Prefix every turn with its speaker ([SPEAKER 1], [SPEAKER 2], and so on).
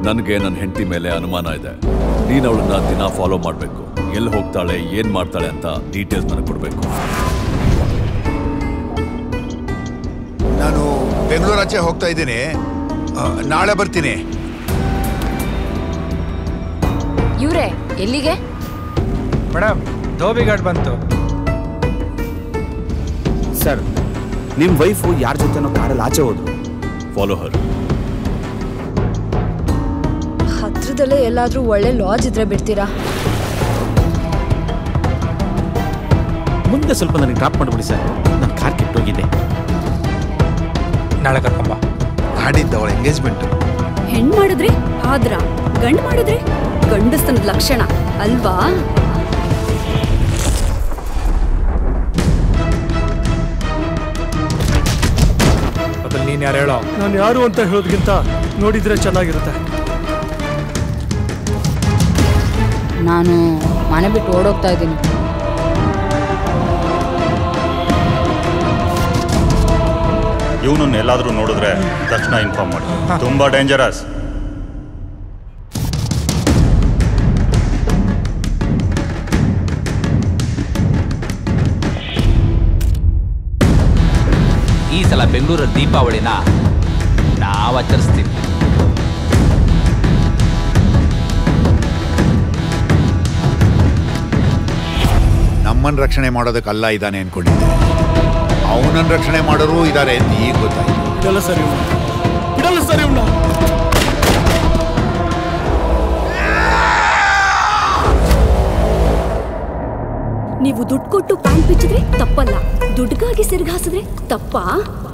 [SPEAKER 1] ನನಗೆ ನನ್ನ ಹೆಂಡತಿ ಮೇಲೆ ಅನುಮಾನ ಇದೆ ನೀನು ಅವಳನ್ನ ದಿನ ಫಾಲೋ ಮಾಡಬೇಕು ಎಲ್ಲಿ ಹೋಗ್ತಾಳೆ ಏನು ಮಾಡ್ತಾಳೆ ಅಂತ ಡೀಟೇಲ್ಸ್ ನನಗೆ ಕೊಡಬೇಕು
[SPEAKER 2] ನಾನು ಬೆಂಗಳೂರಾಚೆ ಹೋಗ್ತಾ ಇದ್ದೀನಿ ಆ, ನಾಳೆ ಬರ್ತೀನಿ
[SPEAKER 3] ಇವ್ರೆ ಎಲ್ಲಿಗೆ
[SPEAKER 4] ಮೇಡಮ್ ಧೋಬಿ ಘಾಟ್ ಬಂತು
[SPEAKER 5] ಸರ್ ನಿಮ್ಮ ವೈಫು ಯಾರ ಜೊತೆನೋ ಕಾರಲ್ಲಿ ಆಚೆ ಹೋದ್ರು
[SPEAKER 1] ಫಾಲೋ ಹರ್
[SPEAKER 3] ಹತ್ರದಲ್ಲೇ ಎಲ್ಲಾದ್ರೂ ಒಳ್ಳೆ ಲಾಡ್ಜ್ ಇದ್ರೆ ಬಿಡ್ತೀರಾ
[SPEAKER 5] ಮುಂದೆ ಸ್ವಲ್ಪ ನನಗೆ ಡ್ರಾಪ್ ಮಾಡಿಬಿಡಿ ಸರ್ ನನ್ನ ಕಾರ್ ಕೆಟ್ಟೋಗಿದೆ
[SPEAKER 4] ನಾಳೆ ಕರ್ಕೊಂಬ
[SPEAKER 2] ನಾಡಿದ್ದು ಅವಳ ಎಂಗೇಜ್ಮೆಂಟ್
[SPEAKER 3] ಹೆಣ್ ಮಾಡಿದ್ರೆ ಆದ್ರ ಗಂಡ್ ಮಾಡಿದ್ರೆ ಗಂಡಸ್ತನದ ಲಕ್ಷಣ ಅಲ್ವಾ
[SPEAKER 4] ಅದ್ರಲ್ಲಿ ನೀನು ಯಾರು ಹೇಳೋ
[SPEAKER 6] ನಾನು ಯಾರು ಅಂತ ಹೇಳೋದ್ಕಿಂತ ನೋಡಿದ್ರೆ ಚೆನ್ನಾಗಿರುತ್ತೆ
[SPEAKER 3] ನಾನು ಮನೆ ಬಿಟ್ಟು ಓಡೋಗ್ತಾ ಇದ್ದೀನಿ
[SPEAKER 7] ಇವನನ್ನ ಎಲ್ಲಾದರೂ ನೋಡಿದ್ರೆ ತಕ್ಷಣ ಇನ್ಫಾರ್ಮ್ ಮಾಡಿ ತುಂಬ ಡೇಂಜರಸ್
[SPEAKER 8] ಈ ಸಲ ಬೆಂಗಳೂರ ದೀಪಾವಳಿನ ನಾವು ಆಚರಿಸ್ತೀವಿ
[SPEAKER 2] ನಮ್ಮನ್ನ ರಕ್ಷಣೆ ಮಾಡೋದಕ್ಕಲ್ಲ ಇದ್ದಾನೆ ಅನ್ಕೊಂಡಿದ್ದೆ ಅವನನ್ನ ರಕ್ಷಣೆ ಮಾಡೋರು ಇದ್ದಾರೆ ಅಂತ ಈಗ ಗೊತ್ತಾಯ್ತು
[SPEAKER 6] ಇದೆಲ್ಲ ಸರಿ ಇವ್ನ. ಬಿಡಲ್ಲ ಸರಿ ಇವ್ನ.
[SPEAKER 3] ನೀವು ದುಡ್ಡು ಕೊಟ್ಟು ಪ್ಯಾಂಟ್ ಬಿಚ್ಚಿದ್ರೆ ತಪ್ಪಲ್ಲ ದುಡ್ಡಿಗಾಗಿ ಸಿರ್ಗಾಸಿದ್ರೆ ತಪ್ಪಾ